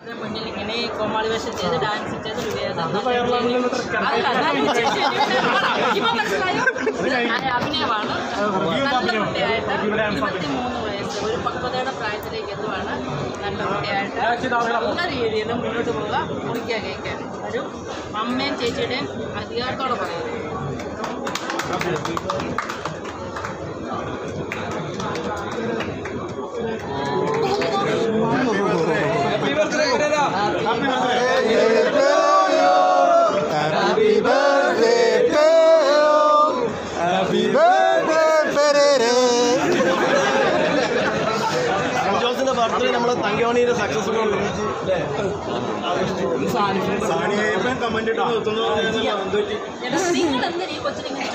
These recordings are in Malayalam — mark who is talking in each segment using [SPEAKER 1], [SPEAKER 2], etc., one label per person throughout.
[SPEAKER 1] ഇതിന് മുന്നിൽ ഇങ്ങനെ കോമാളി വേഷം ചെയ്ത് ഡാൻസ് ചെയ്ത് വിവേകം അല്ല, അതാണ് ഇപ്പൊ മനസ്സിലായോ? അത് അഭിനയമാണ് നല്ല കുട്ടിയായിട്ട് ഇരുപത്തിമൂന്ന് വയസ്സ് ഒരു പക്വതയുടെ പ്രായത്തിലേക്ക് എത്തുവാണ് നല്ല കുട്ടിയായിട്ട് നല്ല രീതിയിൽ മുന്നോട്ട് പോവുക കുടിക്കുക കഴിക്കാൻ ഒരു അമ്മയും ചേച്ചിയുടെയും അധികാരത്തോടെ പറയുന്നത്
[SPEAKER 2] Happy birthday to you. Happy birthday, Ferrere.
[SPEAKER 3] ജോസിന്റെ ബർത്ത്ഡേ നമ്മൾ തങ്കമണിയുടെ സക്സസ്ഫുൾ
[SPEAKER 1] എടാ, നിങ്ങൾ എന്തിനാ ഈ കൊച്ചിനെ ഇങ്ങനെ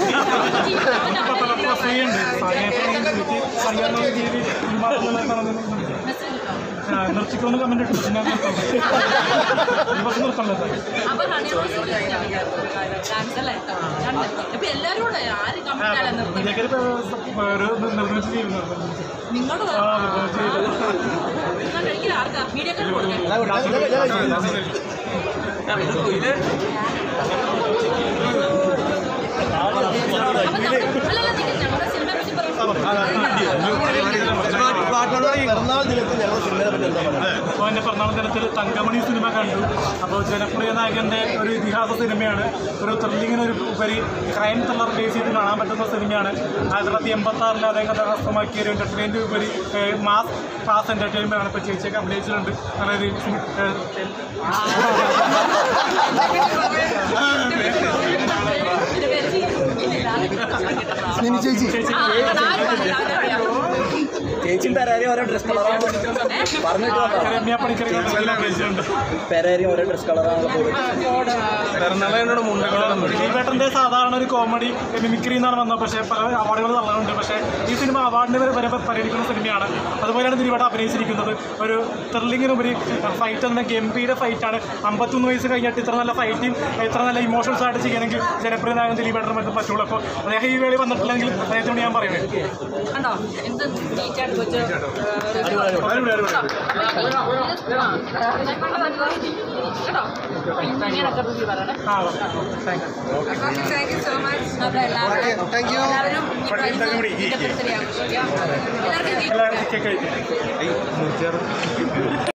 [SPEAKER 1] ചോദിക്കുന്നത്?
[SPEAKER 4] നിർത്തിക്കൊണ്ട് കമന്റ് ഇട്ടു പിന്നെ നിർത്തണല്ലോ
[SPEAKER 1] അപ്പൊ ഹണിറോസ് ഡാൻസ് അല്ലേ കണ്ടോ? ഇപ്പൊ എല്ലാരും കൂടെ ആര് കമ്മിറ്റാണ് നിർത്തുന്നത്
[SPEAKER 4] ഇതിലേക്ക് ഒരു നിർമ്മിച്ച് ചെയ്യുന്നത്
[SPEAKER 1] നിങ്ങളോട് കഴിക്കില്ല ആർക്കാ മീഡിയക്കാർ കൊടുക്കാൻ ഞങ്ങളുടെ സിനിമയെ പറ്റി
[SPEAKER 3] പിറന്നാൾ ദിനത്തിൽ ഞങ്ങൾ സിനിമയെ പറ്റി എന്താ പറയുക
[SPEAKER 4] അപ്പോൾ എൻ്റെ പിറന്നാൾ ദിനത്തിൽ തങ്കമണി സിനിമ കണ്ടു അപ്പോൾ ജനപ്രിയ നായകൻ്റെ ഒരു ഇതിഹാസ സിനിമയാണ് ഒരു ത്രില്ലിങ്ങിന് ഒരു ഉപരി ക്രൈം ത്രില്ലർ ബേസ് ചെയ്ത് കാണാൻ പറ്റുന്ന സിനിമയാണ് ആയിരത്തി തൊള്ളായിരത്തി എൺപത്തി ആറിൽ അദ്ദേഹം കഥാകൃതമാക്കിയ ഒരു എൻ്റർടൈൻമെൻറ്റ് ഉപരി മാസ് പാസ് എൻ്റർടൈൻമെൻ്റ് ആണ് ഇപ്പോൾ ചേച്ചിയൊക്കെ അഭിനയിച്ചിട്ടുണ്ട് നല്ലൊരു
[SPEAKER 1] ഇതിന്റെ പേര്
[SPEAKER 2] സ്നിമി ചേച്ചി
[SPEAKER 4] ചേച്ചി
[SPEAKER 3] ചേച്ചിയും പെരേരി ഓരോ ഡ്രസ് കളറാണ് പറഞ്ഞിട്ട് വന്നോ?
[SPEAKER 4] രമ്യ പണിക്കരൊക്കെ അഭിനയിച്ചിട്ടുണ്ട്
[SPEAKER 3] പെരേരി ഓരോ ഡ്രസ് കളറാണ്
[SPEAKER 4] ദിലീപേട്ടൻ്റെ സാധാരണ ഒരു കോമഡി മിമിക്രി എന്നാണ് വന്നത് പക്ഷേ പല അവാർഡുകൾ തള്ളുന്നുണ്ട് പക്ഷേ ഈ സിനിമ അവാർഡിന് വരെ വരെ പരിഗണിക്കുന്ന സിനിമയാണ് അതുപോലെയാണ് ദിലീപേട്ട അഭിനയിച്ചിരിക്കുന്നത് ഒരു ത്രില്ലിങ്ങിനുപരി ഫൈറ്റ് എന്ന ഗംഭീര ഫൈറ്റാണ് അമ്പത്തൊന്ന് വയസ്സ് കഴിഞ്ഞിട്ട് ഇത്ര നല്ല ഫൈറ്റും ഇത്ര നല്ല ഇമോഷൻസ് ആയിട്ട് ചെയ്യണമെങ്കിൽ ജനപ്രിയ നായകൻ ദിലീപേട്ടന് മറ്റും പറ്റുള്ളൂ അപ്പോൾ അദ്ദേഹം ഈ വേളി വന്നിട്ടില്ലെങ്കിൽ അദ്ദേഹത്തോട് ഞാൻ പറയുന്നത്
[SPEAKER 1] കണ്ടോ എന്ത് നീറ്റായിട്ട് കൊച്ചു
[SPEAKER 4] അടിപൊളി അടിപൊളി
[SPEAKER 1] കേട്ടോ ഇങ്ങനെയൊക്കെ റിവ്യൂ പറയണേ
[SPEAKER 4] ആ thank you
[SPEAKER 1] thank you so much നമ്മുടെ എല്ലാവരും
[SPEAKER 2] താങ്ക് യു
[SPEAKER 1] എല്ലാവരും ഈ പരിസ്ഥിതി ഇതിന്റെ പരിസ്ഥിതി ആഘോഷിക്കാം എല്ലാവർക്കും
[SPEAKER 4] എല്ലാവരും കേക്ക് കഴിക്കും